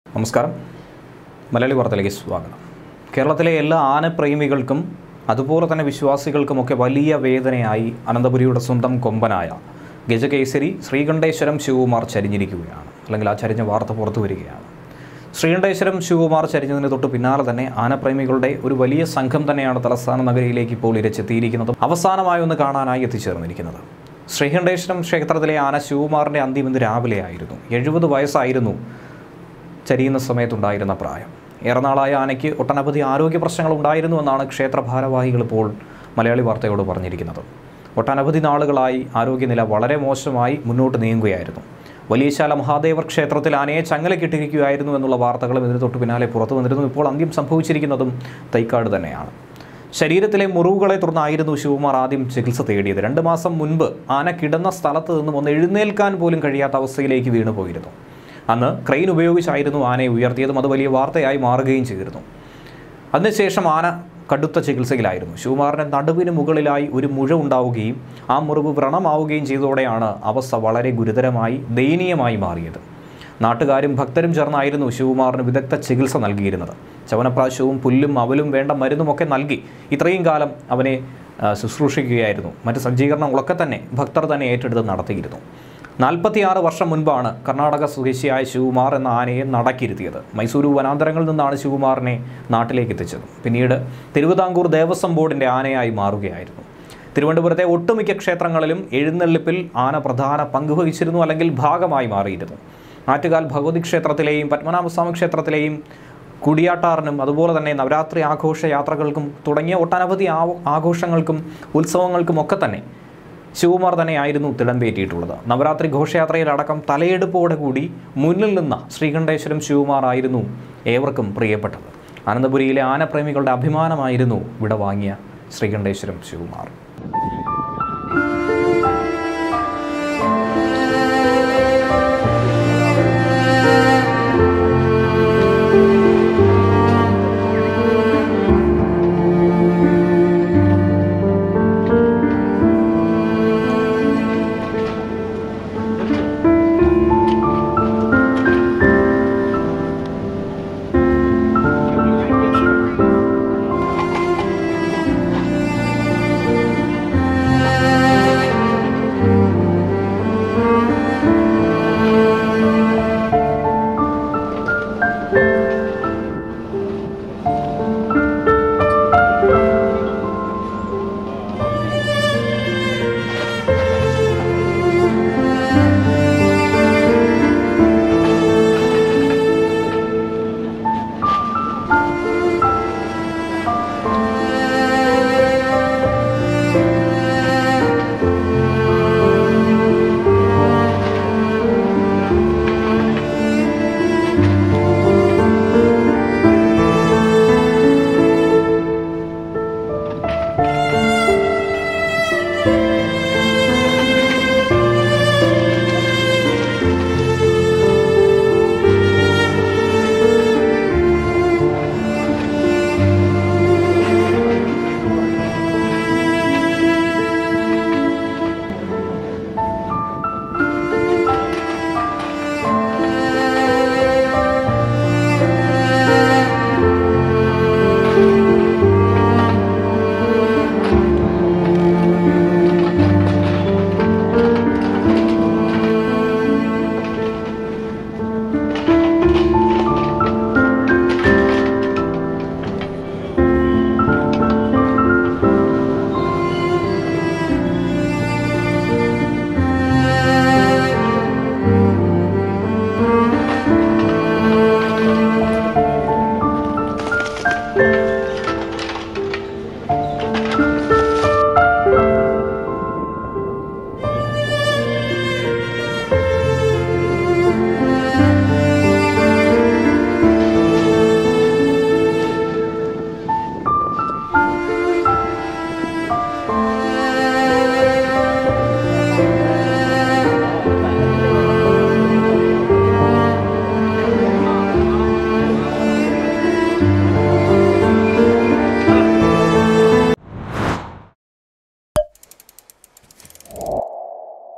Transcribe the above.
നമസ്കാരം മലയാളി വാർത്തയിലേക്ക് സ്വാഗതം കേരളത്തിലെ എല്ലാ ആനപ്രേമികൾക്കും അതുപോലെ തന്നെ വിശ്വാസികൾക്കുമൊക്കെ വലിയ വേദനയായി അനന്തപുരിയുടെ സ്വന്തം കൊമ്പനായ ഗജകേസരി ശ്രീകണ്ഠേശ്വരം ശിവകുമാർ ചരിഞ്ഞിരിക്കുകയാണ് അല്ലെങ്കിൽ ആ ചരിഞ്ഞ വാർത്ത പുറത്തു വരികയാണ് ശ്രീകണ്ഠേശ്വരം ശിവകുമാർ ചരിഞ്ഞതിന് തൊട്ട് പിന്നാലെ തന്നെ ആനപ്രേമികളുടെ ഒരു വലിയ സംഘം തന്നെയാണ് തലസ്ഥാന നഗരിയിലേക്ക് ഇപ്പോൾ ഇരച്ചെത്തിയിരിക്കുന്നതും അവസാനമായി ഒന്ന് കാണാനായി എത്തിച്ചേർന്നിരിക്കുന്നത് ശ്രീകണ്ഠേശ്വരം ക്ഷേത്രത്തിലെ ആന ശിവകുമാറിൻ്റെ അന്ത്യം ഇന്ന് രാവിലെയായിരുന്നു എഴുപത് വയസ്സായിരുന്നു ചരിയുന്ന സമയത്തുണ്ടായിരുന്ന പ്രായം ഏറെ നാളായ ആനയ്ക്ക് ഒട്ടനവധി ആരോഗ്യ പ്രശ്നങ്ങൾ ഉണ്ടായിരുന്നു എന്നാണ് ക്ഷേത്ര ഭാരവാഹികൾ ഇപ്പോൾ മലയാളി വാർത്തയോട് പറഞ്ഞിരിക്കുന്നത് ഒട്ടനവധി നാളുകളായി ആരോഗ്യനില വളരെ മോശമായി മുന്നോട്ട് നീങ്ങുകയായിരുന്നു വലിയശാല മഹാദേവർ ക്ഷേത്രത്തിൽ ആനയെ ചങ്ങലക്കിട്ടിരിക്കുകയായിരുന്നു എന്നുള്ള വാർത്തകളും ഇതിന് തൊട്ട് പിന്നാലെ പുറത്തു വന്നിരുന്നു ഇപ്പോൾ അന്ത്യം സംഭവിച്ചിരിക്കുന്നതും തൈക്കാട് തന്നെയാണ് ശരീരത്തിലെ മുറിവുകളെ തുടർന്നായിരുന്നു ശിവകുമാർ ആദ്യം ചികിത്സ തേടിയത് രണ്ട് മാസം മുൻപ് ആന കിടന്ന സ്ഥലത്ത് നിന്നും ഒന്ന് എഴുന്നേൽക്കാൻ പോലും കഴിയാത്ത അവസ്ഥയിലേക്ക് വീണു പോയിരുന്നു അന്ന് ക്രെയിൻ ഉപയോഗിച്ചായിരുന്നു ആനയെ ഉയർത്തിയതും അത് വലിയ വാർത്തയായി മാറുകയും ചെയ്തിരുന്നു അതിനുശേഷം ആന കടുത്ത ചികിത്സയിലായിരുന്നു ശിവകുമാറിൻ്റെ നടുവിന് മുകളിലായി ഒരു മുഴ ഉണ്ടാവുകയും ആ മുറിവ് വ്രണമാവുകയും ചെയ്തതോടെയാണ് അവസ്ഥ വളരെ ഗുരുതരമായി ദയനീയമായി മാറിയത് നാട്ടുകാരും ഭക്തരും ചേർന്നായിരുന്നു ശിവകുമാറിന് വിദഗ്ധ ചികിത്സ നൽകിയിരുന്നത് ചവനപ്രാശവും പുല്ലും അവലും വേണ്ട മരുന്നുമൊക്കെ നൽകി ഇത്രയും കാലം അവനെ ആ, ശുശ്രൂഷിക്കുകയായിരുന്നു മറ്റ് സജ്ജീകരണങ്ങളൊക്കെ തന്നെ ഭക്തർ തന്നെ ഏറ്റെടുത്ത് നടത്തിയിരുന്നു നാൽപ്പത്തിയാറ് വർഷം മുൻപാണ് കർണാടക സ്വദേശിയായ ശിവകുമാർ എന്ന ആനയെ നടക്കിരുത്തിയത് മൈസൂരു വനാന്തരങ്ങളിൽ നിന്നാണ് ശിവകുമാറിനെ നാട്ടിലേക്ക് എത്തിച്ചത് പിന്നീട് തിരുവിതാംകൂർ ദേവസ്വം ബോർഡിൻ്റെ ആനയായി മാറുകയായിരുന്നു തിരുവനന്തപുരത്തെ ഒട്ടുമിക്ക ക്ഷേത്രങ്ങളിലും എഴുന്നള്ളിപ്പിൽ ആന പ്രധാന പങ്ക് വഹിച്ചിരുന്നു അല്ലെങ്കിൽ ഭാഗമായി മാറിയിരുന്നു ആറ്റുകാൽ ഭഗവതി ക്ഷേത്രത്തിലെയും പത്മനാഭസ്വാമി ക്ഷേത്രത്തിലെയും കുടിയാട്ടാറിനും അതുപോലെ തന്നെ നവരാത്രി ആഘോഷ യാത്രകൾക്കും തുടങ്ങിയ ഒട്ടനവധി ആ- ആഘോഷങ്ങൾക്കും ഉത്സവങ്ങൾക്കും ഒക്കെ തന്നെ ശിവകുമാർ തന്നെയായിരുന്നു തിടമ്പേറ്റിയിട്ടുള്ളത് നവരാത്രി ഘോഷയാത്രയിലടക്കം തലയെടുപ്പോടെ കൂടി മുന്നിൽ നിന്ന ശ്രീകണ്ഠേശ്വരം ശിവകുമാർ ആയിരുന്നു ഏവർക്കും പ്രിയപ്പെട്ടത് അനന്തപുരിയിലെ ആനപ്രേമികളുടെ അഭിമാനമായിരുന്നു വിട വാങ്ങിയ ശ്രീകണ്ഠേശ്വരം ശിവകുമാർ